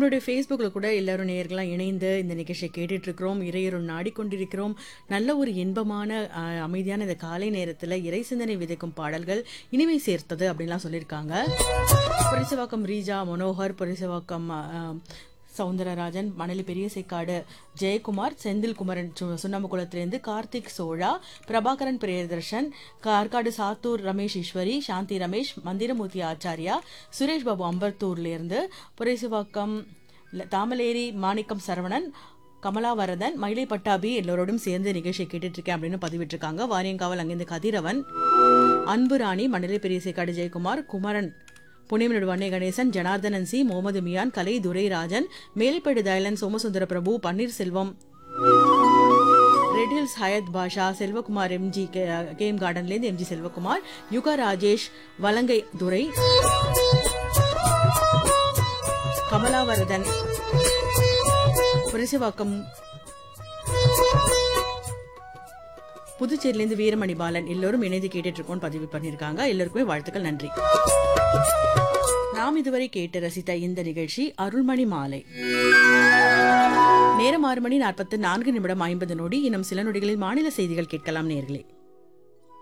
நம்மளுடைய ஃபேஸ்புக்கில் கூட எல்லாரும் நேயர்களாம் இணைந்து இந்த நிகழ்ச்சியை கேட்டுட்டு இருக்கிறோம் இறையருள் நாடிக்கொண்டிருக்கிறோம் நல்ல ஒரு இன்பமான அஹ், அமைதியான இந்த காலை நேரத்தில் இறை சிந்தனை விதைக்கும் பாடல்கள் இனிமை சேர்த்தது அப்படின்லாம் சொல்லியிருக்காங்க புரிசவாக்கம் ரீஜா மனோகர் புரிசவாக்கம் அஹ், சவுந்தரராஜன் மணலி பெரியசைக்காடு ஜெயக்குமார் செந்தில் குமரன் சு- சுண்ணாம்புக்குளத்திலிருந்து கார்த்திக் சோழா பிரபாகரன் பிரியதர்ஷன் கார்காடு சாத்தூர் ரமேஷ் ஈஸ்வரி சாந்தி ரமேஷ் மந்திரமூர்த்தி ஆச்சாரியா சுரேஷ் பாபு அம்பர்த்தூர்லேருந்து புரேசுவாக்கம் ல- தாமலேரி மாணிக்கம் சரவணன் கமலாவரதன் மயிலை பட்டாபி எல்லோரோடும் சேர்ந்து நிகழ்ச்சியை கேட்டுட்டு இருக்கேன் அப்படின்னு பதிவிட்டிருக்காங்க வாரியங்காவல் அங்கிருந்து கதிரவன் அன்பு ராணி மண்டல பெரியசைக்காடு ஜெயக்குமார் குமரன் புனேமனோட வண்ணே கணேசன் ஜனார்தனன் சி முகமது மியான் கலை துரைராஜன் மேலிப்பேடு தயலன் Somasundara Prabhu Panneerselvam Red Hills Hayat Basha Selvakumar MG கேம் கார்டன்லேருந்து எம்ஜி செல்வகுமார் யுகா ராஜேஷ் வலங்கை துரை கமலாவரதன் புரிசவாக்கம் புதுச்சேரியிலேருந்து வீரமணி பாலன் எல்லோரும் இணைந்து கேட்டுட்டு இருக்கோம்னு பதிவு பண்ணியிருக்காங்க எல்லோருக்குமே வாழ்த்துக்கள் நன்றி நாம் இதுவரை கேட்டு ரசித்த இந்த நிகழ்ச்சி அருள்மணி மாலை நேரம் ஆறு மணி நாற்பத்து நான்கு நிமிடம் ஐம்பது நொடி இன்னும் சில நொடிகளில் மாநில செய்திகள் கேட்கலாம் நேர்களே